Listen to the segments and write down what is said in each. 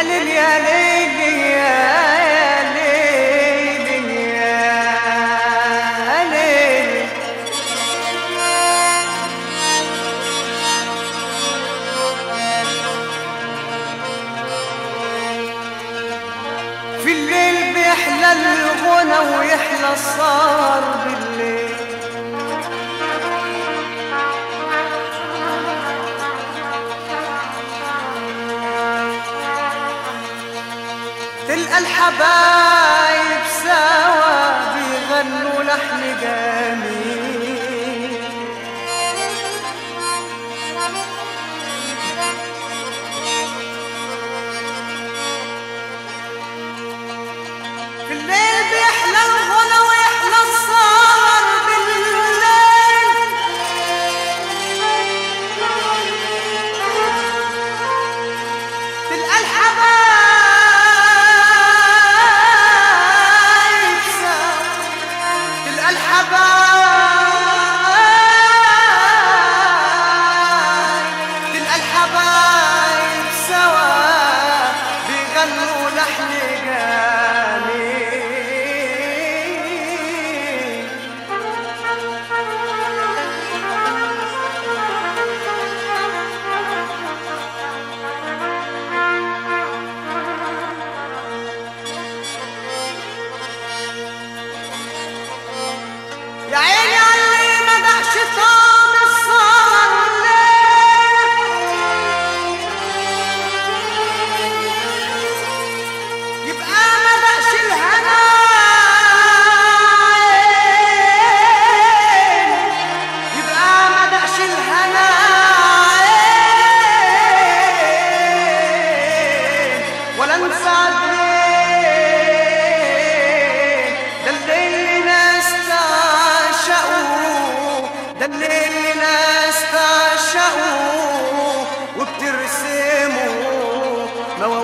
يا ليل يا ليل يا ليل يا ليل في الليل بيحلى الغنى ويحلى الصار بالليل تلقى الحبايب سوا بيغنوا لحن جميل في الليل بيحلى الغنى ويحلى السهر بالليل تلقى الحبايب سوا تلقى الحبايب تلقى الحبايب سوا بيغنوا لحن جميل يا عيني علي ما دقش طعم السهر الليل يبقى ما دقش الهنا عين. يبقى ما دقش الهنا عين. ولا انسى الليل ده الليل ناس تعشقوا ده الليل ناس تعشقوا وبترسموا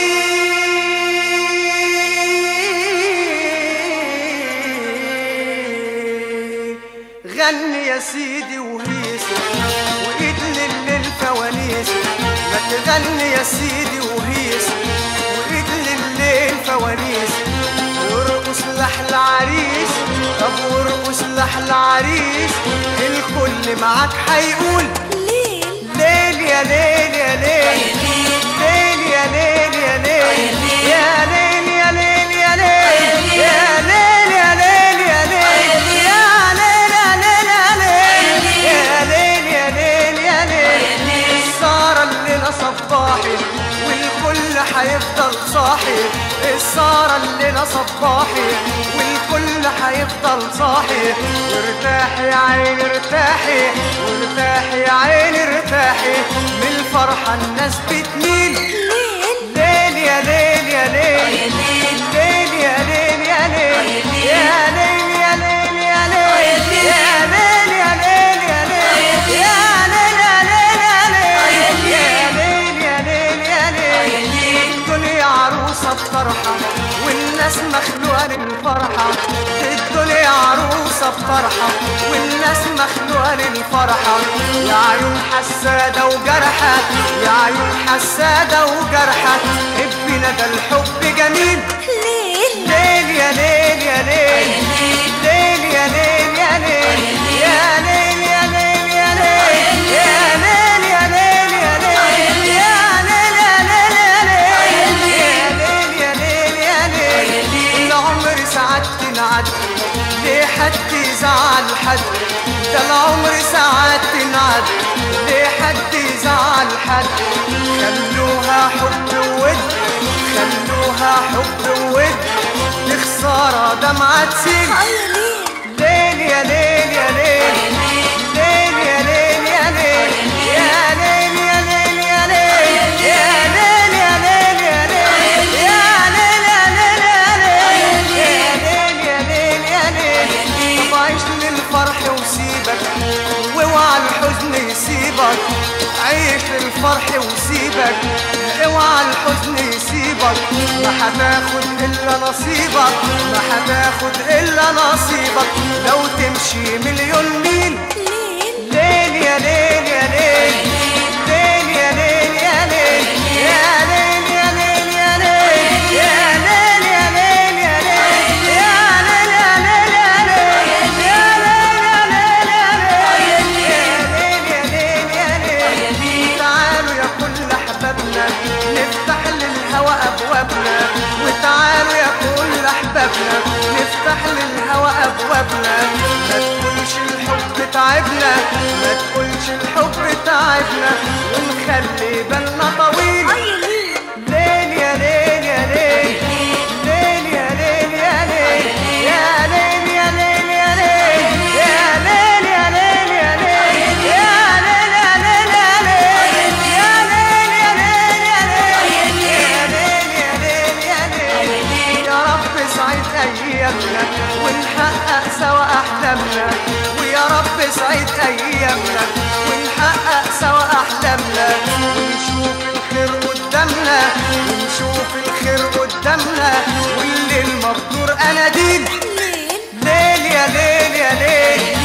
مواويل غني يا سيدي وهيس وايد للفوانيس ما تغني يا سيدي وهيس وايد للفوانيس وارقص لحن العريس طب وارقص لحن العريس الكل معاك هيقول ليل ليل يا ليل يا ليل ليل يا ليل يا ليل يا ليل يا ليل يا ليل يا ليل يا ليل يا ليل يا ليل يا ليل يا ليل يا ليل يا ليل السهرة الليلة صباحي والكل هيفضل صاحي السهرة الليلة صباحي والكل هيفضل صاحي ارتاحي يا عيني ارتاحي وارتاحي يا عيني ارتاحي من الفرحة الناس بتميل ليل ليل يا ليل يا ليل ليل يا ليل يا ليل يا ليل يا ليل يا ليل يا ليل يا ليل يا ليل يا ليل يا ليل يا ليل يا ليل يا ليل الدنيا عروسة بفرحة والناس مخلوقة للفرحة الدنيا عروسة بفرحة والناس مخلوقة للفرحة يا عيون حسادة وجرحة يا عيون حسادة وجرحة حبنا ده الحب جميل ليل ليل يا ليل يا ليل ليل يا ليل يا ليل يا ليل يا ليل يا ليل يا ليل يا ليل يا ليل يا ليل يا ليل يا ليل يا ليل يا ليل العمر ساعات تنعد ليه حد يزعل حد ده العمر ساعات تنعد ليه حد يزعل حد خلوها حب وود خلوها حب وود لخسارة دمعة تسيل يا ليل ليل يا ليل يا ليل ليل يا ليل يا ليل يا ليل يا ليل يا ليل يا ليل يا ليل يا ليل يا ليل يا ليل يا ليل يا ليل يا ليل طب عيش للفرح وسيبك واوعى الحزن يسيبك عيش للفرح وسيبك اوعى الحزن يسيبك ما هتاخد الا نصيبك ما هتاخد الا نصيبك لو تمشي مليون ميل ليل ليل يا ليل يا ليل ليل يا ليل يا ليل يا ليل يا ليل تعبنا ما تقولش الحب تعبنا ونخلي بالنا طويل اي ليه ليل يا ليل يا ليل ليل يا ليل يا ليل يا ليل يا ليل يا ليل يا ليل يا ليل يا ليل يا ليل يا ليل يا ليل يا ليل يا ليل يا ليل يا ليل يا ليل يا رب سعيد ايامنا ونحقق سوا احلامنا ويا رب سعيد ايامنا ونحقق سوا احلامنا ونشوف الخير قدامنا ونشوف الخير قدامنا والليل مقدور اناديل ليل ليل يا ليل يا ليل